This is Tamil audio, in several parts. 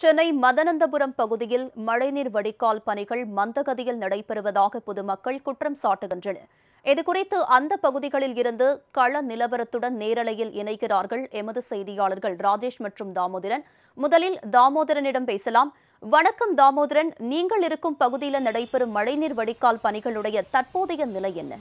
சென்னை மதனந்தபுரம் பகுதியில் மழைநீர் வடிகால் பணிகள் மந்தகதியில் நடைபெறுவதாக பொதுமக்கள் குற்றம் சாட்டுகின்றனர் இதுகுறித்து அந்த பகுதிகளில் இருந்து கள நிலவரத்துடன் நேரலையில் இணைகிறார்கள் எமது செய்தியாளர்கள் ராஜேஷ் மற்றும் தாமோதரன் முதலில் தாமோதரனிடம் பேசலாம் வணக்கம் தாமோதரன் நீங்கள் இருக்கும் பகுதியில் நடைபெறும் மழைநீர் வடிகால் பணிகளுடைய தற்போதைய நிலை என்ன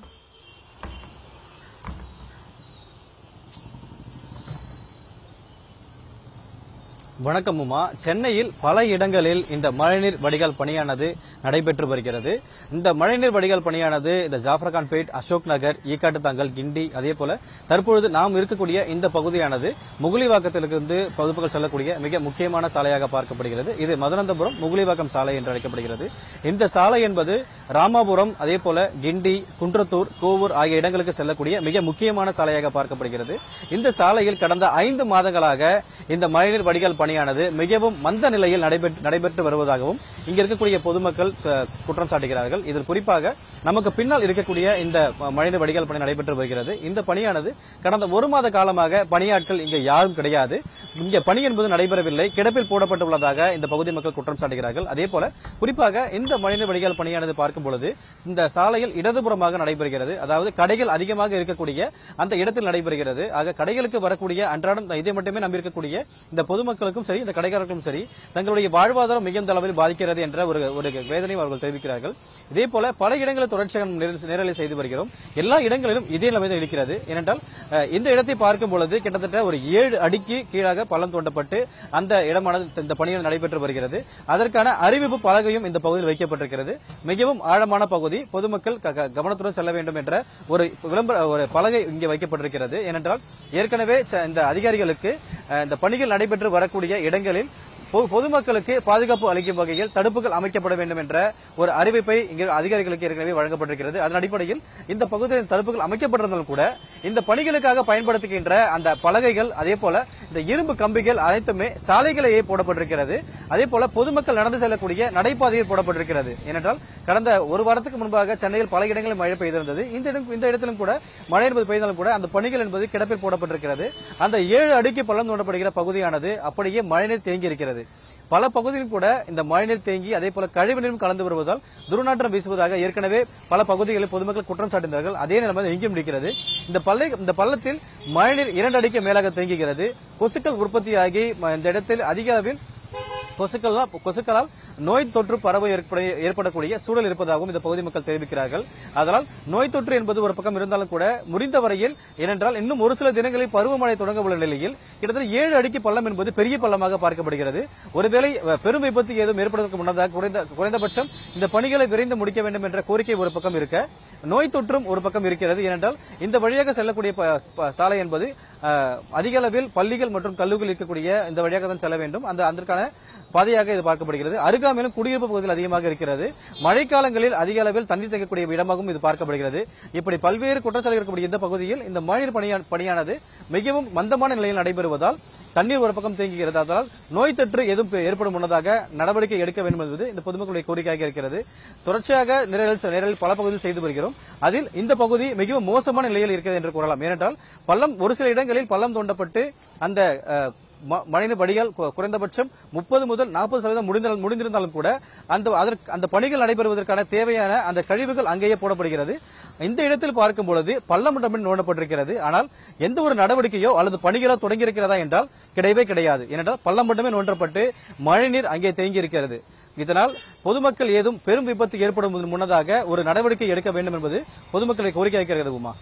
வணக்கம் உமா சென்னையில் பல இடங்களில் இந்த மழைநீர் வடிகால் பணியானது நடைபெற்று வருகிறது இந்த மழைநீர் வடிகால் பணியானது இந்த ஜாஃபர்கான்பேட் அசோக் நகர் ஈக்காட்டுத்தாங்கல் கிண்டி அதே போல தற்பொழுது நாம் இருக்கக்கூடிய இந்த பகுதியானது முகுலிவாக்கத்திலிருந்து பொதுமக்கள் செல்லக்கூடிய மிக முக்கியமான சாலையாக பார்க்கப்படுகிறது இது மதுரந்தபுரம் முகுலிவாக்கம் சாலை என்று அழைக்கப்படுகிறது இந்த சாலை என்பது ராமாபுரம் அதே போல கிண்டி குன்றத்தூர் கோவூர் ஆகிய இடங்களுக்கு செல்லக்கூடிய மிக முக்கியமான சாலையாக பார்க்கப்படுகிறது இந்த சாலையில் கடந்த ஐந்து மாதங்களாக இந்த மழைநீர் வடிகால் பணியானது மிகவும் மந்த நிலையில் நடைபெற்று நடைபெற்று வருவதாகவும் இங்க இருக்கக்கூடிய பொதுமக்கள் அஹ், குற்றம் சாட்டுகிறார்கள் இதில் குறிப்பாக நமக்கு பின்னால் இருக்கக்கூடிய இந்த மழைநீர் வடிகால் பணி நடைபெற்று வருகிறது இந்த பணியானது கடந்த ஒரு மாத காலமாக பணியாட்கள் இங்க யாரும் கிடையாது இங்க பணி என்பது நடைபெறவில்லை கிடப்பில் போடப்பட்டுள்ளதாக இந்த பகுதி மக்கள் குற்றம் சாட்டுகிறார்கள் அதே போல குறிப்பாக இந்த மழைநீர் வடிகால் பணியானது பார்க்கும் பொழுது இந்த சாலையில் இடதுபுறமாக நடைபெறுகிறது அதாவது கடைகள் அதிகமாக இருக்கக்கூடிய அந்த இடத்தில் நடைபெறுகிறது ஆக கடைகளுக்கு வரக்கூடிய அன்றாடம் இதை மட்டுமே நம்பி இருக்கக்கூடிய இந்த பொதுமக்களுக்கும் சரி இந்த கடைக்காரர்களுக்கும் சரி தங்களுடைய வாழ்வாதாரம் மிகுந்த அளவில் பாதிக்கிறது என்ற ஒரு ஒரு வேதனையும் அவர்கள் தெரிவிக்கிறார்கள் இதே போல பல இடங்களில் தொடர்ச்சியாக நாம் நேரல் நேரலை செய்து வருகிறோம் எல்லா இடங்களிலும் இதே நிலைமை தான் இருக்கிறது ஏனென்றால் அஹ், இந்த இடத்தை பார்க்கும் பொழுது கிட்டத்தட்ட ஒரு ஏழு அடிக்கு கீழாக பள்ளம் தோண்டப்பட்டு அந்த இடமானது இந்த பணிகள் நடைபெற்று வருகிறது அதற்கான அறிவிப்பு பலகையும் இந்த பகுதியில் வைக்கப்பட்டிருக்கிறது மிகவும் ஆழமான பகுதி பொதுமக்கள் க- க- கவனத்துடன் செல்ல வேண்டும் என்ற ஒரு விளம்பர ஒரு பலகை இங்கே வைக்கப்பட்டிருக்கிறது ஏனென்றால் ஏற்கனவே ச- இந்த அதிகாரிகளுக்கு அஹ், இந்த பணிகள் நடைபெற்று வரக்கூடிய இடங்களில் பொ- பொதுமக்களுக்கு பாதுகாப்பு அளிக்கும் வகையில் தடுப்புகள் அமைக்கப்பட வேண்டும் என்ற ஒரு அறிவிப்பை இங்கு அதிகாரிகளுக்கு ஏற்கனவே வழங்கப்பட்டிருக்கிறது அதன் அடிப்படையில் இந்த பகுதியில் தடுப்புகள் அமைக்கப்பட்டிருந்தாலும் கூட இந்த பணிகளுக்காக பயன்படுத்துகின்ற அந்த பலகைகள் அதே போல இந்த இரும்பு கம்பிகள் அனைத்துமே சாலைகளையே போடப்பட்டிருக்கிறது அதே போல பொதுமக்கள் நடந்து செல்லக்கூடிய நடைபாதையில் போடப்பட்டிருக்கிறது ஏனென்றால் கடந்த ஒரு வாரத்துக்கு முன்பாக சென்னையில் பல இடங்களில் மழை பெய்திருந்தது இந்த இடம் இந்த இடத்திலும் கூட மழை என்பது பெய்தாலும் கூட அந்த பணிகள் என்பது கிடப்பில் போடப்பட்டிருக்கிறது அந்த ஏழு அடிக்கு பள்ளம் தோண்டப்படுகிற பகுதியானது அப்படியே மழைநீர் தேங்கி இருக்கிறது பல பகுதியில் கூட இந்த மழைநீர் தேங்கி அதே போல கழிவுநீரும் கலந்து வருவதால் துர்நாற்றம் வீசுவதாக ஏற்கனவே பல பகுதிகளில் பொதுமக்கள் குற்றம் சாட்டினார்கள் அதே நிலைமை இங்கேயும் இருக்கிறது இந்த பள்ளை இந்த பள்ளத்தில் மழைநீர் இரண்டு அடிக்கு மேலாக தேங்குகிறது கொசுக்கள் உற்பத்தியாகி ம- இந்த இடத்தில் அதிக அளவில் கொசுக்களால் கொசுக்களால் நோய் தொற்று பரவ ஏற்பட ஏற்படக்கூடிய சூழல் இருப்பதாகவும் இந்த பகுதி மக்கள் தெரிவிக்கிறார்கள் அதனால் நோய் தொற்று என்பது ஒரு பக்கம் இருந்தாலும் கூட முடிந்த வரையில் ஏனென்றால் இன்னும் ஒரு சில தினங்களில் பருவமழை தொடங்க உள்ள நிலையில் கிட்டத்தட்ட ஏழு அடிக்கு பள்ளம் என்பது பெரிய பள்ளமாக பார்க்கப்படுகிறது ஒருவேளை அஹ், பெரும் விபத்து ஏதும் ஏற்படுவதற்கு முன்னதாக குறைந்த குறைந்தபட்சம் இந்த பணிகளை விரைந்து முடிக்க வேண்டும் என்ற கோரிக்கை ஒரு பக்கம் இருக்க நோய் தொற்றும் ஒரு பக்கம் இருக்கிறது ஏனென்றால் இந்த வழியாக செல்லக்கூடிய ப- ப- சாலை என்பது அஹ், அதிக அளவில் பள்ளிகள் மற்றும் கல்லூரிகள் இருக்கக்கூடிய இந்த வழியாக தான் செல்ல வேண்டும் அந்த அதற்கான பாதையாக இது பார்க்கப்படுகிறது அருகாமையிலும் குடியிருப்பு பகுதியில் அதிகமாக இருக்கிறது மழைக்காலங்களில் அதிக அளவில் தண்ணீர் தேங்கக்கூடிய இடமாகவும் இது பார்க்கப்படுகிறது இப்படி பல்வேறு குற்றச்சாட்டுகள் இருக்கக்கூடிய இந்த பகுதியில் இந்த மழைநீர் பணியா- பணியானது மிகவும் மந்தமான நிலையில் நடைபெறுவதால் தண்ணீர் ஒரு பக்கம் தேங்குகிறது அதனால் நோய் தொற்று எதுவும் ஏற்படும் முன்னதாக நடவடிக்கை எடுக்க வேண்டும் என்பது இந்த பொதுமக்களுடைய கோரிக்கையாக இருக்கிறது தொடர்ச்சியாக நிரல் நிரல் பல பகுதியில் செய்து வருகிறோம் அதில் இந்த பகுதி மிகவும் மோசமான நிலையில் இருக்கிறது என்று கூறலாம் ஏனென்றால் பள்ளம் ஒரு சில இடங்களில் பள்ளம் தோண்டப்பட்டு அந்த அஹ், ம- மழைநீர் வடிகால் கு- குறைந்தபட்சம் முப்பது முதல் நாற்பது சதவீதம் முடிந்தால் முடிந்திருந்தாலும் கூட அந்த அதற்கு அந்த பணிகள் நடைபெறுவதற்கான தேவையான அந்த கழிவுகள் அங்கேயே போடப்படுகிறது இந்த இடத்தில் பார்க்கும் பொழுது பள்ளம் மட்டுமே நோண்டப்பட்டிருக்கிறது ஆனால் எந்த ஒரு நடவடிக்கையோ அல்லது பணிகளோ தொடங்கி இருக்கிறதா என்றால் கிடையவே கிடையாது ஏனென்றால் பள்ளம் மட்டுமே நோண்டப்பட்டு மழைநீர் அங்கே தேங்கி இருக்கிறது இதனால் பொதுமக்கள் ஏதும் பெரும் விபத்து ஏற்படும் முன்னதாக ஒரு நடவடிக்கை எடுக்க வேண்டும் என்பது பொதுமக்களுடைய கோரிக்கை இருக்கிறது உமா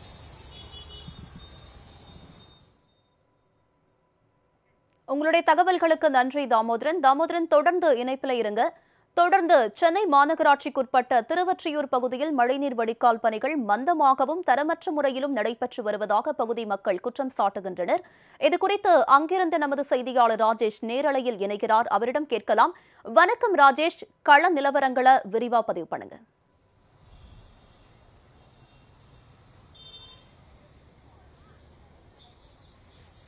உங்களுடைய தகவல்களுக்கு நன்றி தாமோதரன் தாமோதரன் தொடர்ந்து இணைப்பில் இருங்க தொடர்ந்து சென்னை மாநகராட்சிக்குட்பட்ட திருவொற்றியூர் பகுதியில் மழைநீர் வடிகால் பணிகள் மந்தமாகவும் தரமற்ற முறையிலும் நடைபெற்று வருவதாக பகுதி மக்கள் குற்றம் சாட்டுகின்றனர் இதுகுறித்து அங்கிருந்த நமது செய்தியாளர் ராஜேஷ் நேரலையில் இணைகிறார் அவரிடம் கேட்கலாம் வணக்கம் ராஜேஷ் கள நிலவரங்களை விரிவா பதிவு பண்ணுங்க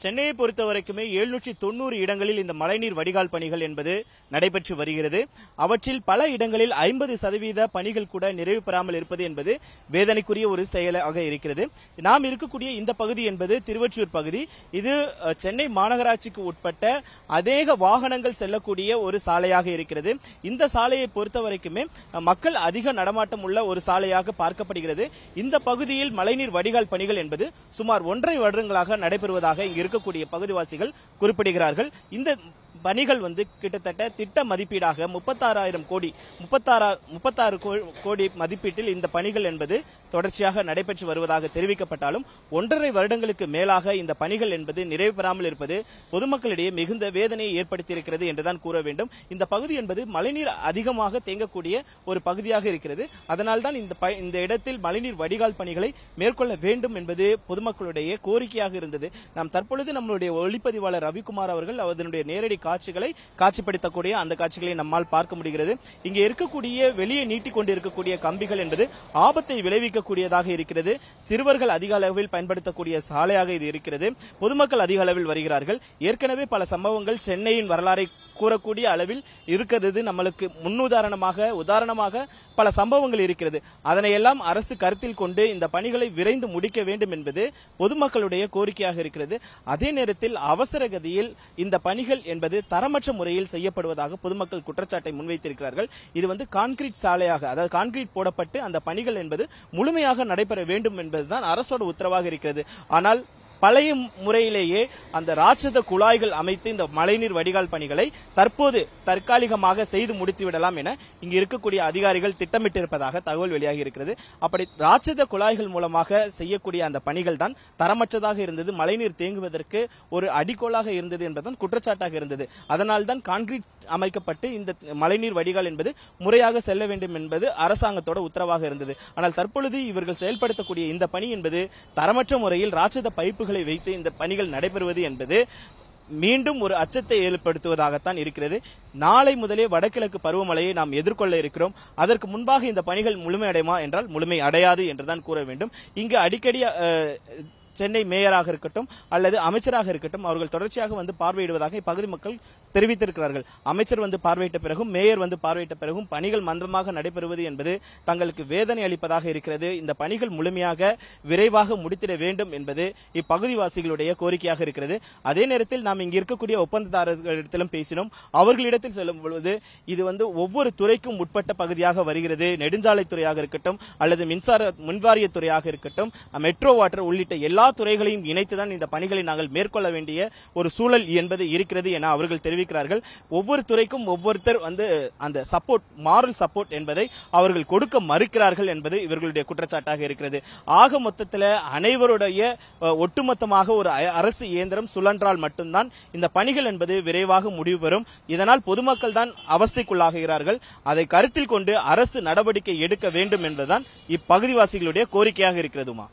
சென்னையை பொறுத்த வரைக்குமே எழுநூற்றி தொண்ணூறு இடங்களில் இந்த மழைநீர் வடிகால் பணிகள் என்பது நடைபெற்று வருகிறது அவற்றில் பல இடங்களில் ஐம்பது சதவீத பணிகள் கூட நிறைவு பெறாமல் இருப்பது என்பது வேதனைக்குரிய ஒரு செயலாக இருக்கிறது நாம் இருக்கக்கூடிய இந்த பகுதி என்பது திருவொற்றியூர் பகுதி இது அஹ், சென்னை மாநகராட்சிக்கு உட்பட்ட அநேக வாகனங்கள் செல்லக்கூடிய ஒரு சாலையாக இருக்கிறது இந்த சாலையை பொறுத்த வரைக்குமே அஹ், மக்கள் அதிக நடமாட்டம் உள்ள ஒரு சாலையாக பார்க்கப்படுகிறது இந்த பகுதியில் மழைநீர் வடிகால் பணிகள் என்பது சுமார் ஒன்றரை வருடங்களாக நடைபெறுவதாக இங்கு இருக்கக்கூடிய பகுதிவாசிகள் குறிப்பிடுகிறார்கள் இந்த பணிகள் வந்து கிட்டத்தட்ட திட்ட மதிப்பீடாக முப்பத்தாறாயிரம் கோடி முப்பத்தாறா முப்பத்தாறு கோ- கோடி மதிப்பீட்டில் இந்த பணிகள் என்பது தொடர்ச்சியாக நடைபெற்று வருவதாக தெரிவிக்கப்பட்டாலும் ஒன்றரை வருடங்களுக்கு மேலாக இந்த பணிகள் என்பது நிறைவு பெறாமல் இருப்பது பொதுமக்களிடையே மிகுந்த வேதனையை ஏற்படுத்தியிருக்கிறது என்றுதான் கூற வேண்டும் இந்த பகுதி என்பது மழைநீர் அதிகமாக தேங்கக்கூடிய ஒரு பகுதியாக இருக்கிறது அதனால்தான் இந்த ப- இந்த இடத்தில் மழைநீர் வடிகால் பணிகளை மேற்கொள்ள வேண்டும் என்பது பொதுமக்களுடைய கோரிக்கையாக இருந்தது நாம் தற்பொழுது நம்மளுடைய ஒளிப்பதிவாளர் ரவிக்குமார் அவர்கள் அதனுடைய நேரடி காட்சிகளை காட்சிப்படுத்தக்கூடிய அந்த காட்சிகளை நம்மால் பார்க்க முடிகிறது இங்கே இருக்கக்கூடிய வெளியே நீட்டிக் கொண்டிருக்கக்கூடிய கம்பிகள் என்பது ஆபத்தை விளைவிக்கக்கூடியதாக இருக்கிறது சிறுவர்கள் அதிக அளவில் பயன்படுத்தக்கூடிய சாலையாக இது இருக்கிறது பொதுமக்கள் அதிக அளவில் வருகிறார்கள் ஏற்கனவே பல சம்பவங்கள் சென்னையின் வரலாறை கூறக்கூடிய அளவில் இருக்கிறது நம்மளுக்கு முன்னுதாரணமாக உதாரணமாக பல சம்பவங்கள் இருக்கிறது அதனையெல்லாம் அரசு கருத்தில் கொண்டு இந்த பணிகளை விரைந்து முடிக்க வேண்டும் என்பது பொதுமக்களுடைய கோரிக்கையாக இருக்கிறது அதே நேரத்தில் அவசர கதியில் இந்த பணிகள் என்பது தரமற்ற முறையில் செய்யப்படுவதாக பொதுமக்கள் குற்றச்சாட்டை முன்வைத்திருக்கிறார்கள் இது வந்து கான்கிரீட் சாலையாக அதாவது கான்கிரீட் போடப்பட்டு அந்த பணிகள் என்பது முழுமையாக நடைபெற வேண்டும் என்பதுதான் அரசோட உத்தரவாக இருக்கிறது ஆனால் பழைய முறையிலேயே அந்த ராட்சத குழாய்கள் அமைத்து இந்த மழைநீர் வடிகால் பணிகளை தற்போது தற்காலிகமாக செய்து முடித்து விடலாம் என இங்கு இருக்கக்கூடிய அதிகாரிகள் திட்டமிட்டிருப்பதாக தகவல் வெளியாகி இருக்கிறது அப்படி ராட்சத குழாய்கள் மூலமாக செய்யக்கூடிய அந்த பணிகள் தான் தரமற்றதாக இருந்தது மழைநீர் தேங்குவதற்கு ஒரு அடிக்கோலாக இருந்தது என்பதுதான் குற்றச்சாட்டாக இருந்தது அதனால் தான் கான்கிரீட் அமைக்கப்பட்டு இந்த மழைநீர் வடிகால் என்பது முறையாக செல்ல வேண்டும் என்பது அரசாங்கத்தோட உத்தரவாக இருந்தது ஆனால் தற்பொழுது இவர்கள் செயல்படுத்தக்கூடிய இந்த பணி என்பது தரமற்ற முறையில் ராட்சத பைப்புகளை வைத்து இந்த பணிகள் நடைபெறுவது என்பது மீண்டும் ஒரு அச்சத்தை ஏற்படுத்துவதாகத்தான் இருக்கிறது நாளை முதலே வடகிழக்கு பருவமழையை நாம் எதிர்கொள்ள இருக்கிறோம் அதற்கு முன்பாக இந்த பணிகள் முழுமையடையுமா என்றால் முழுமை அடையாது என்றுதான் கூற வேண்டும் இங்கு அடிக்கடி அஹ், சென்னை மேயராக இருக்கட்டும் அல்லது அமைச்சராக இருக்கட்டும் அவர்கள் தொடர்ச்சியாக வந்து பார்வையிடுவதாக இப்பகுதி மக்கள் தெரிவித்திருக்கிறார்கள் அமைச்சர் வந்து பார்வையிட்ட பிறகும் மேயர் வந்து பார்வையிட்ட பிறகும் பணிகள் மந்தமாக நடைபெறுவது என்பது தங்களுக்கு வேதனை அளிப்பதாக இருக்கிறது இந்த பணிகள் முழுமையாக விரைவாக முடித்திட வேண்டும் என்பது இப்பகுதிவாசிகளுடைய கோரிக்கையாக இருக்கிறது அதே நேரத்தில் நாம் இங்கு இருக்கக்கூடிய ஒப்பந்ததாரர்களிடத்திலும் பேசினோம் அவர்களிடத்தில் சொல்லும் பொழுது இது வந்து ஒவ்வொரு துறைக்கும் உட்பட்ட பகுதியாக வருகிறது நெடுஞ்சாலை துறையாக இருக்கட்டும் அல்லது மின்சார மின்வாரிய துறையாக இருக்கட்டும் மெட்ரோ வாட்டர் உள்ளிட்ட எல்லா துறைகளையும் இணைத்துதான் இந்த பணிகளை நாங்கள் மேற்கொள்ள வேண்டிய ஒரு சூழல் என்பது இருக்கிறது என அவர்கள் தெரிவிக்கிறார்கள் ஒவ்வொரு துறைக்கும் ஒவ்வொருத்தர் வந்து அந்த சப்போர்ட் மாரல் சப்போர்ட் என்பதை அவர்கள் கொடுக்க மறுக்கிறார்கள் என்பது இவர்களுடைய குற்றச்சாட்டாக இருக்கிறது ஆக மொத்தத்தில் அனைவருடைய அஹ், ஒட்டுமொத்தமாக ஒரு அ- அரசு இயந்திரம் சுழன்றால் மட்டும்தான் இந்த பணிகள் என்பது விரைவாக முடிவு பெறும் இதனால் பொதுமக்கள் தான் அவஸ்தைக்குள்ளாகிறார்கள் அதை கருத்தில் கொண்டு அரசு நடவடிக்கை எடுக்க வேண்டும் என்பதுதான் இப்பகுதிவாசிகளுடைய கோரிக்கையாக இருக்கிறதுமா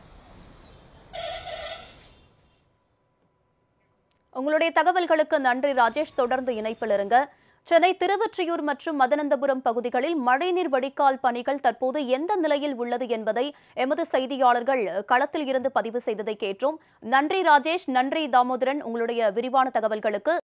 உங்களுடைய தகவல்களுக்கு நன்றி ராஜேஷ் தொடர்ந்து இணைப்பில் இருங்க சென்னை திருவொற்றியூர் மற்றும் மதனந்தபுரம் பகுதிகளில் மழைநீர் வடிகால் பணிகள் தற்போது எந்த நிலையில் உள்ளது என்பதை எமது செய்தியாளர்கள் களத்தில் இருந்து பதிவு செய்ததை கேட்டோம் நன்றி ராஜேஷ் நன்றி தாமோதரன் உங்களுடைய விரிவான தகவல்களுக்கு